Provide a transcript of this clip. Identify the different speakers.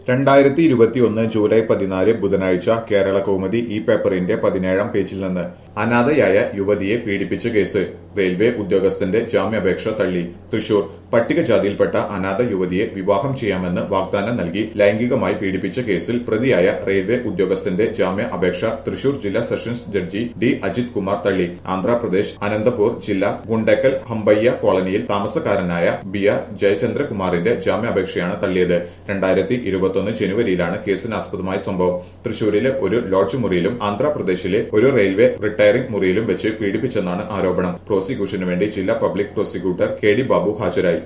Speaker 1: രണ്ടായിരത്തി ഇരുപത്തിയൊന്ന് ജൂലൈ പതിനാല് ബുധനാഴ്ച കേരള കൗമുദി ഈ പേപ്പറിന്റെ പതിനേഴാം പേജിൽ നിന്ന് അനാഥയായ യുവതിയെ പീഡിപ്പിച്ച കേസ് റെയിൽവേ ഉദ്യോഗസ്ഥന്റെ ജാമ്യാപേക്ഷ തള്ളി തൃശൂർ പട്ടികജാതിയിൽപ്പെട്ട അനാഥ യുവതിയെ വിവാഹം ചെയ്യാമെന്ന് വാഗ്ദാനം നൽകി ലൈംഗികമായി പീഡിപ്പിച്ച കേസിൽ പ്രതിയായ റെയിൽവേ ഉദ്യോഗസ്ഥന്റെ ജാമ്യ അപേക്ഷ തൃശൂർ ജില്ലാ sessions judge D Ajith Kumar തള്ളി ആന്ധ്രാപ്രദേശ് അനന്തപൂർ ജില്ല ഗുണ്ടക്കൽ ഹമ്പയ്യ കോളനിയിൽ താമസക്കാരനായ ബി ആർ ജയചന്ദ്രകുമാറിന്റെ ജാമ്യാപേക്ഷയാണ് തള്ളിയത് രണ്ടായിരത്തി ഇരുപത്തൊന്ന് ജനുവരിയിലാണ് കേസിനാസ്പദമായ സംഭവം തൃശൂരിലെ ഒരു ലോഡ്ജ് മുറിയിലും ആന്ധ്രാപ്രദേശിലെ ഒരു റെയിൽവേ റിട്ടയറിംഗ് മുറിയിലും വെച്ച് പീഡിപ്പിച്ചെന്നാണ് ആരോപണം പ്രോസിക്യൂഷനു വേണ്ടി ജില്ലാ public prosecutor K D Babu ഹാജരായി